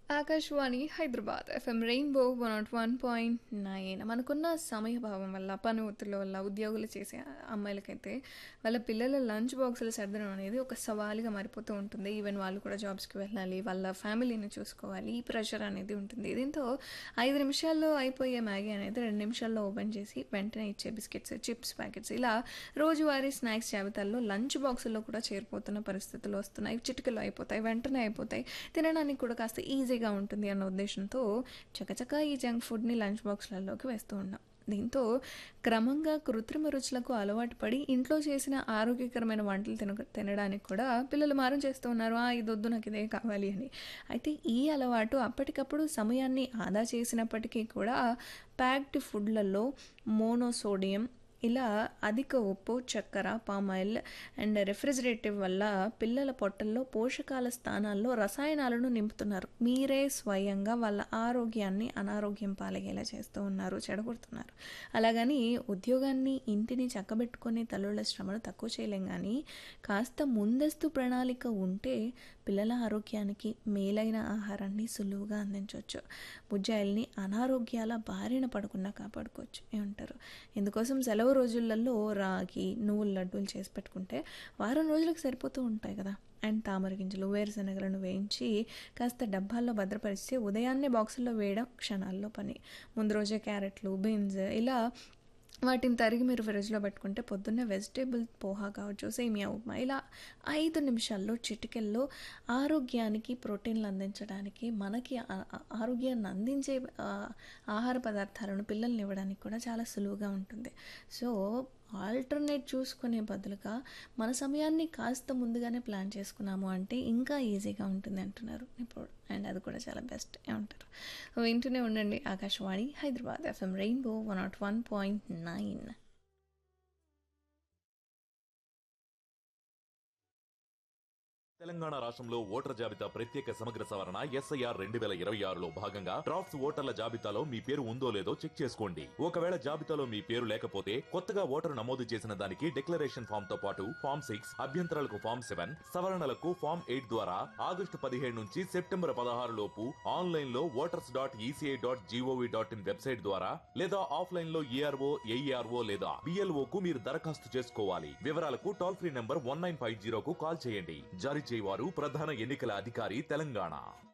Akashvani Hyderabad FM rainbow one not one point nine మనకున్న సమయభావం వల్ల పని ఒత్తిడి వల్ల ఉద్యోగులు చేసే అమ్మాయిలకైతే వాళ్ళ పిల్లల లంచ్ బాక్సులు సర్దడం అనేది ఒక సవాలుగా మారిపోతూ ఉంటుంది ఈవెన్ వాళ్ళు కూడా జాబ్స్కి వెళ్ళాలి వాళ్ళ ఫ్యామిలీని చూసుకోవాలి ఈ ప్రెషర్ అనేది ఉంటుంది దీంతో ఐదు నిమిషాల్లో అయిపోయే మ్యాగీ అనేది రెండు నిమిషాల్లో ఓపెన్ చేసి వెంటనే ఇచ్చే బిస్కెట్స్ చిప్స్ ప్యాకెట్స్ ఇలా రోజువారీ స్నాక్స్ జాబితాల్లో లంచ్ బాక్సుల్లో కూడా చేరిపోతున్న పరిస్థితులు వస్తున్నాయి చిటికలో అయిపోతాయి వెంటనే అయిపోతాయి తినడానికి కూడా కాస్త ఈజీగా ఉంటుంది అన్న ఉద్దేశంతో చకచక ఈ జంక్ ఫుడ్ని లంచ్ బాక్స్లలోకి వేస్తూ ఉన్నాం దీంతో క్రమంగా కృత్రిమ రుచులకు అలవాటు పడి ఇంట్లో చేసిన ఆరోగ్యకరమైన వంటలు తిన తినడానికి కూడా పిల్లలు మారం చేస్తూ ఉన్నారు "ఆ, ఇది వద్దు నాకు ఇదే కావాలి అని అయితే ఈ అలవాటు అప్పటికప్పుడు సమయాన్ని ఆదా చేసినప్పటికీ కూడా ప్యాక్డ్ ఫుడ్లలో మోనోసోడియం ఇలా అధిక ఉప్పు చక్కెర పామాయిల్ అండ్ రెఫ్రిజిరేటివ్ వల్ల పిల్లల పొట్టల్లో పోషకాల స్థానాల్లో రసాయనాలను నింపుతున్నారు మీరే స్వయంగా వాళ్ళ ఆరోగ్యాన్ని అనారోగ్యం పాలయ్యేలా చేస్తూ ఉన్నారు చెడగొడుతున్నారు అలాగని ఉద్యోగాన్ని ఇంటిని చక్కబెట్టుకొని తల్లుల శ్రమను తక్కువ చేయలేం కానీ కాస్త ముందస్తు ప్రణాళిక ఉంటే పిల్లల ఆరోగ్యానికి మేలైన ఆహారాన్ని సులువుగా అందించవచ్చు బుజ్జాయిల్ని అనారోగ్యాల బారిన పడకుండా కాపాడుకోవచ్చు ఏమంటారు ఇందుకోసం సెలవు రోజులలో రాగి నువ్వుల లడ్డూలు చేసి పెట్టుకుంటే వారం రోజులకు సరిపోతూ ఉంటాయి కదా అండ్ తామర గింజలు వేరుశనగలను వేయించి కాస్త డబ్బాల్లో భద్రపరిస్తే ఉదయాన్నే బాక్సుల్లో వేయడం క్షణాల్లో పని ముందు రోజే క్యారెట్లు బీన్స్ ఇలా వాటిని తరిగి మీరు ఫ్రిడ్జ్లో పెట్టుకుంటే పొద్దున్నే వెజిటేబుల్ పోహా కావచ్చు సేమియా ఉప్మా ఇలా ఐదు నిమిషాల్లో చిటికెల్లో ఆరోగ్యానికి ప్రోటీన్లు అందించడానికి మనకి ఆ- ఆ- ఆరోగ్యాన్ని అందించే ఆ, ఆహార పదార్థాలను పిల్లల్ని ఇవ్వడానికి కూడా చాలా సులువుగా ఉంటుంది సో ఆల్టర్నేట్ చూసుకునే బదులుగా మన సమయాన్ని కాస్త ముందుగానే ప్లాన్ చేసుకున్నాము అంటే ఇంకా ఈజీగా ఉంటుంది అంటున్నారు ఇప్పుడు అండ్ అది కూడా చాలా బెస్ట్ ఏమంటారు వింటూనే ఉండండి Akashvani Hyderabad FM rainbow one not one point nine Telangana రాష్ట్రంలో ఓటర్ జాబితా ప్రత్యేక సమగ్ర సవరణ ఎస్ఐఆర్ రెండు వేల ఇరవై ఆరులో భాగంగా డ్రాఫ్ట్స్ ఓటర్ల జాబితాలో మీ పేరు ఉందో లేదో చెక్ చేసుకోండి ఒకవేళ జాబితాలో మీ పేరు లేకపోతే కొత్తగా ఓటరు నమోదు చేసిన దానికి డిక్లరేషన్ ఫామ్ తో పాటు ఫామ్ సిక్స్ అభ్యంతరాలకు ఫామ్ సెవెన్ సవరణలకు ఫామ్ ఎయిట్ ద్వారా ఆగస్టు పదిహేడు నుంచి సెప్టెంబర్ పదహారు లోపు ఆన్లైన్ లో voters dot ECI dot GOV dot IN website ద్వారా లేదా ఆఫ్లైన్ లో ఏఆర్ఓ ఏఈఆర్ఓ లేదా బిఎల్ఓ కు మీరు దరఖాస్తు చేసుకోవాలి వివరాలకు toll free number one nine five జీరోకు కాల్ చేయండి జారీ చేయవారు ప్రధాన ఎన్నికల అధికారి తెలంగాణ